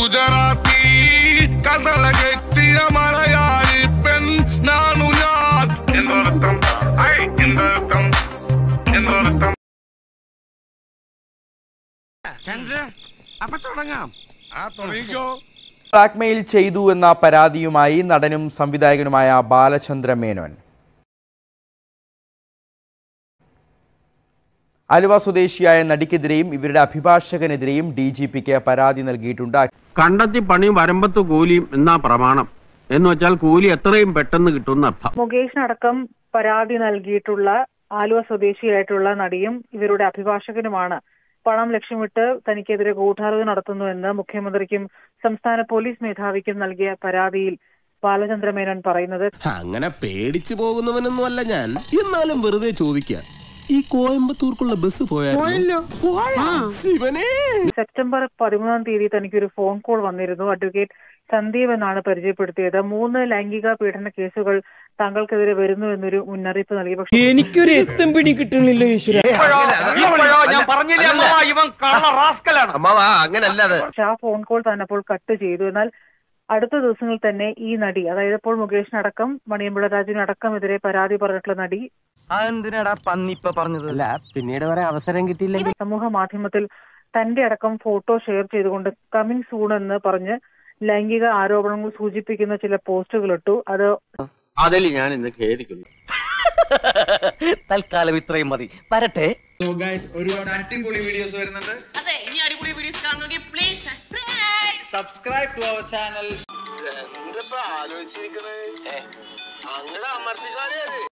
ഗുജറാത്തി കടല കെട്ടിയ മലയാളി പെൺ നാണു ഞാൻ എന്നർത്ഥം ഐ എന്നർത്ഥം എന്നർത്ഥം അപ്പൊ തുടങ്ങാം ആ തുടങ്ങിക്കോ ബ്ലാക്ക്മെയിൽ ചെയ്തു എന്ന പരാതിയുമായി നടനും സംവിധായകനുമായ ബാലചന്ദ്ര മേനോൻ ആലുവ സ്വദേശിയായ നടിക്കെതിരെയും ഇവരുടെ അഭിഭാഷകനെതിരെയും ഡി ജി പിക്ക് പരാതി നൽകിയിട്ടുണ്ട് കണ്ടെത്തി പണിയും വരമ്പത്ത് കൂലിയും എന്നാ പ്രമാണം എന്ന് വെച്ചാൽ കൂലി എത്രയും പെട്ടെന്ന് കിട്ടുന്ന അർത്ഥം മുകേഷിനടക്കം പരാതി നൽകിയിട്ടുള്ള ആലുവ സ്വദേശിയായിട്ടുള്ള നടിയും ഇവരുടെ അഭിഭാഷകനുമാണ് പണം ലക്ഷ്യമിട്ട് തനിക്കെതിരെ ഗൂഢാലോചന നടത്തുന്നുവെന്ന് മുഖ്യമന്ത്രിക്കും സംസ്ഥാന പോലീസ് മേധാവിക്കും നൽകിയ പരാതിയിൽ ബാലചന്ദ്ര മേനോൻ പറയുന്നത് അങ്ങനെ പേടിച്ചു പോകുന്നവനൊന്നും അല്ല ഞാൻ എന്നാലും വെറുതെ ചോദിക്കുക ഈ കോയമ്പത്തൂർക്കുള്ള ബസ് പോയാലോ ശിവനേ സെപ്റ്റംബർ പതിമൂന്നാം തീയതി തനിക്കൊരു ഫോൺ കോൾ വന്നിരുന്നു അഡ്വക്കേറ്റ് സന്ദീപ് എന്നാണ് പരിചയപ്പെടുത്തിയത് മൂന്ന് ലൈംഗിക പീഡന കേസുകൾ താങ്കൾക്കെതിരെ വരുന്നു എന്നൊരു മുന്നറിയിപ്പ് നൽകി പക്ഷേ എനിക്കൊരു എത്തും പിടി കിട്ടണില്ല ഈശ്വര അമ്മാവാ അങ്ങനല്ല അത് പക്ഷെ ആ ഫോൺ കോൾ തന്നെ അപ്പോൾ കട്ട് ചെയ്തു എന്നാൽ അടുത്ത ദിവസങ്ങളിൽ തന്നെ ഈ നടി അതായത് ഇപ്പോൾ മുകേഷിനടക്കം മണിയമ്പുഴ രാജുവിനടക്കം എതിരെ പരാതി പറഞ്ഞിട്ടുള്ള നടി അതെന്തിനാടാ പന്നിപ്പ പറഞ്ഞത് അല്ല പിന്നീട് വരെ അവസരം കിട്ടിയില്ലെങ്കിൽ സമൂഹ മാധ്യമത്തിൽ തന്റെ അടക്കം ഫോട്ടോ ഷെയർ ചെയ്തുകൊണ്ട് കമ്മിങ് സൂൺ എന്ന് പറഞ്ഞ് ലൈംഗിക ആരോപണങ്ങൾ സൂചിപ്പിക്കുന്ന ചില പോസ്റ്റുകൾ ഇട്ടു അത് അതിൽ ഞാൻ ഇന്ന് ഖേദിക്കുന്നു തൽക്കാലം ഇത്രയും മതി വരട്ടെ ഒരുപാട് അടിപൊളി വീഡിയോസ് വരുന്നുണ്ട് അതെ ഇനി അടിപൊളി വീഡിയോസ് കാണണമെങ്കിൽ please subscribe subscribe to our channel ആലോചിച്ചിരിക്കണേ അങ്ങനെ അമർത്തിക്കാരേ